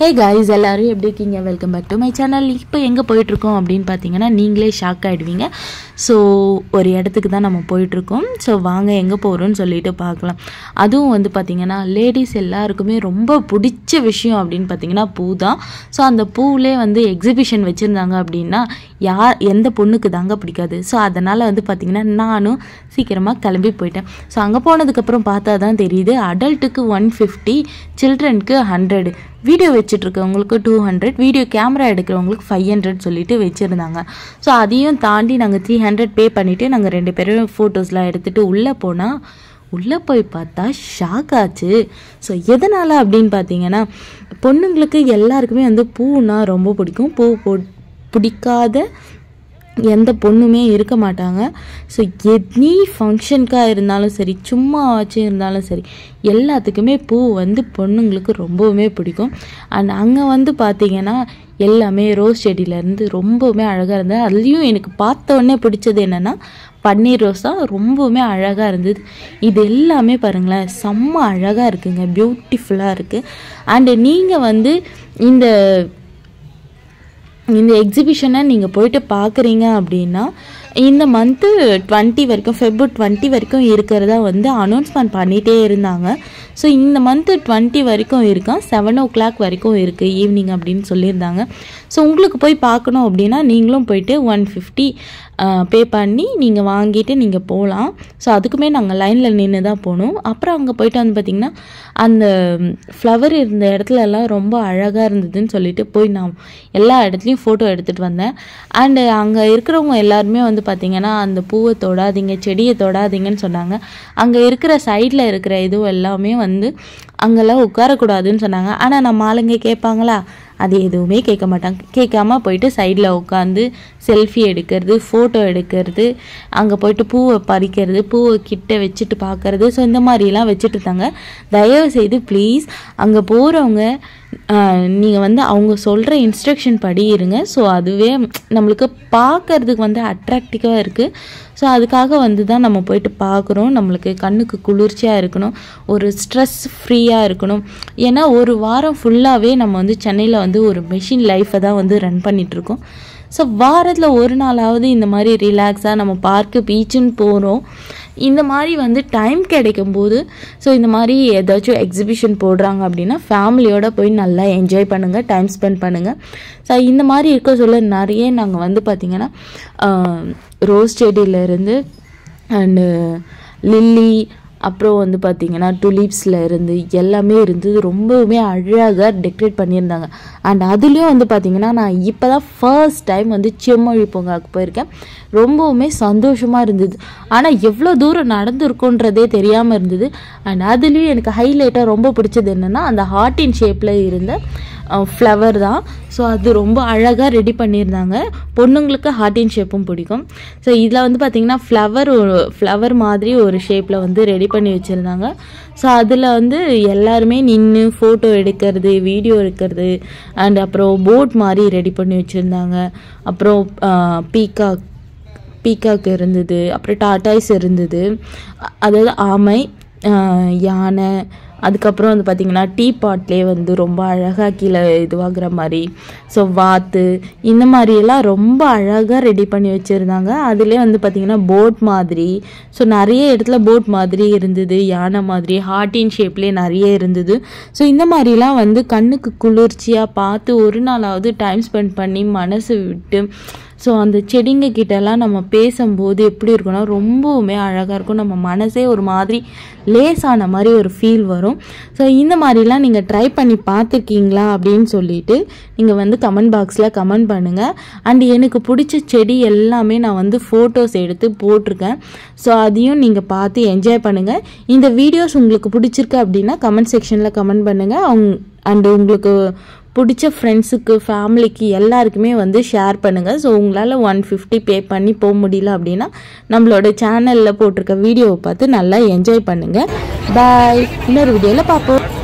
hey guys எல்லாரும் எப்படி இருக்கீங்க welcome back to my channel இப்போ எங்கே போயிட்டுருக்கோம் அப்படின்னு பார்த்தீங்கன்னா நீங்களே ஷாக் ஆகிடுவீங்க ஸோ ஒரு இடத்துக்கு தான் நம்ம போயிட்டுருக்கோம் ஸோ வாங்க எங்கே போகிறோம்னு சொல்லிட்டு பார்க்கலாம் அதுவும் வந்து பார்த்திங்கன்னா லேடிஸ் எல்லாருக்குமே ரொம்ப பிடிச்ச விஷயம் அப்படின்னு பார்த்தீங்கன்னா பூ தான் ஸோ அந்த பூவிலே வந்து எக்ஸிபிஷன் வச்சுருந்தாங்க அப்படின்னா யார் எந்த பொண்ணுக்கு தாங்க பிடிக்காது ஸோ அதனால் வந்து பார்த்திங்கன்னா நானும் சீக்கிரமாக கிளம்பி போயிட்டேன் ஸோ அங்கே போனதுக்கப்புறம் பார்த்தா தான் தெரியுது அடல்ட்டுக்கு ஒன் ஃபிஃப்டி சில்ட்ரனுக்கு ஹண்ட்ரட் வீடியோ வச்சுட்ருக்கவங்களுக்கு டூ ஹண்ட்ரட் வீடியோ கேமரா எடுக்கிறவங்களுக்கு ஃபைவ் ஹண்ட்ரட் சொல்லிட்டு வச்சுருந்தாங்க ஸோ அதையும் தாண்டி நாங்கள் த்ரீ ஹண்ட்ரட் பே பண்ணிவிட்டு நாங்கள் ரெண்டு பேரும் ஃபோட்டோஸ்லாம் எடுத்துகிட்டு உள்ளே போனால் உள்ளே போய் பார்த்தா ஷாக் ஆச்சு ஸோ எதனால் அப்படின்னு பார்த்தீங்கன்னா பொண்ணுங்களுக்கு எல்லாருக்குமே வந்து பூனா ரொம்ப பிடிக்கும் பூ போ பிடிக்காத எந்த பொண்ணுமே இருக்க மாட்டாங்க ஸோ எனி ஃபங்க்ஷனுக்காக இருந்தாலும் சரி சும்மா வச்சு இருந்தாலும் சரி எல்லாத்துக்குமே பூ வந்து பொண்ணுங்களுக்கு ரொம்பவுமே பிடிக்கும் அண்ட் அங்கே வந்து பார்த்தீங்கன்னா எல்லாமே ரோஸ் செடியிலேருந்து ரொம்பவுமே அழகாக இருந்தது அதுலேயும் எனக்கு பார்த்த உடனே பிடிச்சது என்னென்னா பன்னீர் ரோஸா ரொம்பவுமே அழகாக இருந்தது இது எல்லாமே பாருங்களேன் செம்ம அழகாக இருக்குங்க பியூட்டிஃபுல்லாக இருக்குது அண்டு நீங்கள் வந்து இந்த இந்த எக்ஸிபிஷனை நீங்கள் போயிட்டு பார்க்குறீங்க அப்படின்னா இந்த மந்த்து டுவெண்ட்டி வரைக்கும் ஃபெப்ரு டுவெண்ட்டி வரைக்கும் இருக்கிறதா வந்து அனௌன்ஸ்மெண்ட் பண்ணிகிட்டே இருந்தாங்க ஸோ இந்த மந்த்து டுவெண்ட்டி வரைக்கும் இருக்கான் செவன் ஓ கிளாக் வரைக்கும் இருக்குது ஈவினிங் அப்படின்னு சொல்லியிருந்தாங்க ஸோ உங்களுக்கு போய் பார்க்கணும் அப்படின்னா நீங்களும் போயிட்டு ஒன் ஃபிஃப்டி பே பண்ணி நீங்கள் வாங்கிட்டு நீங்கள் போகலாம் ஸோ அதுக்குமே நாங்கள் லைனில் நின்று தான் போகணும் அப்புறம் அங்கே போயிட்டு வந்து பார்த்திங்கன்னா அந்த ஃப்ளவர் இருந்த இடத்துல எல்லாம் ரொம்ப அழகாக இருந்ததுன்னு சொல்லிட்டு போய் நான் எல்லா இடத்துலையும் ஃபோட்டோ எடுத்துகிட்டு வந்தேன் அண்டு அங்கே இருக்கிறவங்க எல்லாருமே வந்து பார்த்திங்கன்னா அந்த பூவை தொடாதீங்க செடியை தொடாதீங்கன்னு சொன்னாங்க அங்கே இருக்கிற சைடில் இருக்கிற இதுவும் எல்லாமே வந்து அங்கெல்லாம் உட்காரக்கூடாதுன்னு சொன்னாங்க ஆனால் நம்ம ஆளுங்க கேட்பாங்களா அது எதுவுமே கேட்க மாட்டாங்க கேட்காம போயிட்டு சைடில் உட்காந்து செல்ஃபி எடுக்கிறது ஃபோட்டோ எடுக்கிறது அங்கே போயிட்டு பூவை பறிக்கிறது பூவை கிட்ட வச்சுட்டு பார்க்கறது ஸோ இந்த மாதிரிலாம் வச்சுட்டு இருந்தாங்க தயவு செய்து ப்ளீஸ் அங்கே போகிறவங்க நீங்கள் வந்து அவங்க சொல்கிற இன்ஸ்ட்ரக்ஷன் படி இருங்க ஸோ அதுவே நம்மளுக்கு பார்க்கறதுக்கு வந்து அட்ராக்டிவாக இருக்குது ஸோ அதுக்காக வந்து தான் நம்ம போயிட்டு பார்க்குறோம் நம்மளுக்கு கண்ணுக்கு குளிர்ச்சியாக இருக்கணும் ஒரு ஸ்ட்ரெஸ் ஃப்ரீயாக இருக்கணும் ஏன்னா ஒரு வாரம் ஃபுல்லாகவே நம்ம வந்து சென்னையில் வந்து ஒரு மெஷின் லைஃப்பை தான் வந்து ரன் பண்ணிகிட்ருக்கோம் ஸோ வாரத்தில் ஒரு நாளாவது இந்த மாதிரி ரிலாக்ஸாக நம்ம பார்க்கு பீச்சுன்னு போகிறோம் இந்த மாதிரி வந்து டைம் கிடைக்கும் போது ஸோ இந்த மாதிரி ஏதாச்சும் எக்ஸிபிஷன் போடுறாங்க அப்படின்னா ஃபேமிலியோட போய் நல்லா என்ஜாய் பண்ணுங்கள் டைம் ஸ்பெண்ட் பண்ணுங்கள் ஸோ இந்த மாதிரி இருக்க சொல்ல நிறைய நாங்கள் வந்து பார்த்திங்கன்னா ரோஸ் செடியிலேருந்து அண்டு லில்லி அப்புறம் வந்து பார்த்திங்கன்னா டுலிப்ஸில் இருந்து எல்லாமே இருந்தது ரொம்பவுமே அழகாக டெக்கரேட் பண்ணியிருந்தாங்க அண்ட் அதுலேயும் வந்து பார்த்திங்கன்னா நான் இப்போ தான் ஃபர்ஸ்ட் டைம் வந்து செம்மொழி பூங்காவுக்கு போயிருக்கேன் ரொம்பவுமே சந்தோஷமாக இருந்தது ஆனால் எவ்வளோ தூரம் நடந்திருக்குன்றதே தெரியாமல் இருந்தது அண்ட் அதுலேயும் எனக்கு ஹைலைட்டாக ரொம்ப பிடிச்சது என்னென்னா அந்த ஹார்ட்டின் ஷேப்பில் இருந்த ஃப்ளவர் தான் ஸோ அது ரொம்ப அழகாக ரெடி பண்ணியிருந்தாங்க பொண்ணுங்களுக்கு ஹார்ட்டின் ஷேப்பும் பிடிக்கும் ஸோ இதில் வந்து பார்த்திங்கன்னா ஃப்ளவர் ஒரு ஃப்ளவர் மாதிரி ஒரு ஷேப்பில் வந்து ரெடி பண்ணி வச்சுருந்தாங்க ஸோ அதில் வந்து எல்லாருமே நின்று ஃபோட்டோ எடுக்கிறது வீடியோ எடுக்கிறது அண்ட் அப்புறம் போட் மாதிரி ரெடி பண்ணி வச்சுருந்தாங்க அப்புறம் பீகாக் பீகாக் இருந்தது அப்புறம் டாட்டாய்ஸ் இருந்தது அதாவது ஆமை யானை அதுக்கப்புறம் வந்து பார்த்திங்கன்னா டீ பாட்லேயே வந்து ரொம்ப அழகாக கீழே இதுவாகிற மாதிரி ஸோ வாத்து இந்த மாதிரியெல்லாம் ரொம்ப அழகாக ரெடி பண்ணி வச்சுருந்தாங்க அதுலேயே வந்து பார்த்திங்கன்னா போட் மாதிரி ஸோ நிறைய இடத்துல போட் மாதிரி இருந்தது யானை மாதிரி ஹார்ட்டின் ஷேப்லேயே நிறைய இருந்தது ஸோ இந்த மாதிரிலாம் வந்து கண்ணுக்கு குளிர்ச்சியாக பார்த்து ஒரு நாளாவது டைம் ஸ்பெண்ட் பண்ணி மனசு விட்டு ஸோ அந்த செடிங்க கிட்டலாம் நம்ம பேசும்போது எப்படி இருக்குன்னா ரொம்பவுமே அழகாக இருக்கும் நம்ம மனசே ஒரு மாதிரி லேசான மாதிரி ஒரு ஃபீல் வரும் ஸோ இந்த மாதிரிலாம் நீங்கள் ட்ரை பண்ணி பார்த்துருக்கீங்களா அப்படின்னு சொல்லிட்டு நீங்கள் வந்து கமெண்ட் பாக்ஸில் கமெண்ட் பண்ணுங்கள் அண்ட் எனக்கு பிடிச்ச செடி எல்லாமே நான் வந்து ஃபோட்டோஸ் எடுத்து போட்டிருக்கேன் ஸோ அதையும் நீங்கள் பார்த்து என்ஜாய் பண்ணுங்கள் இந்த வீடியோஸ் உங்களுக்கு பிடிச்சிருக்கு அப்படின்னா கமெண்ட் செக்ஷனில் கமெண்ட் பண்ணுங்கள் அவங்க அண்டு உங்களுக்கு பிடிச்ச ஃப்ரெண்ட்ஸுக்கு ஃபேமிலிக்கு எல்லாருக்குமே வந்து ஷேர் பண்ணுங்கள் ஸோ உங்களால் ஒன் ஃபிஃப்டி பே பண்ணி போக முடியல அப்படின்னா நம்மளோட சேனலில் போட்டிருக்க வீடியோவை பார்த்து நல்லா என்ஜாய் பண்ணுங்கள் பாய் இன்னொரு வீடியோவில் பார்ப்போம்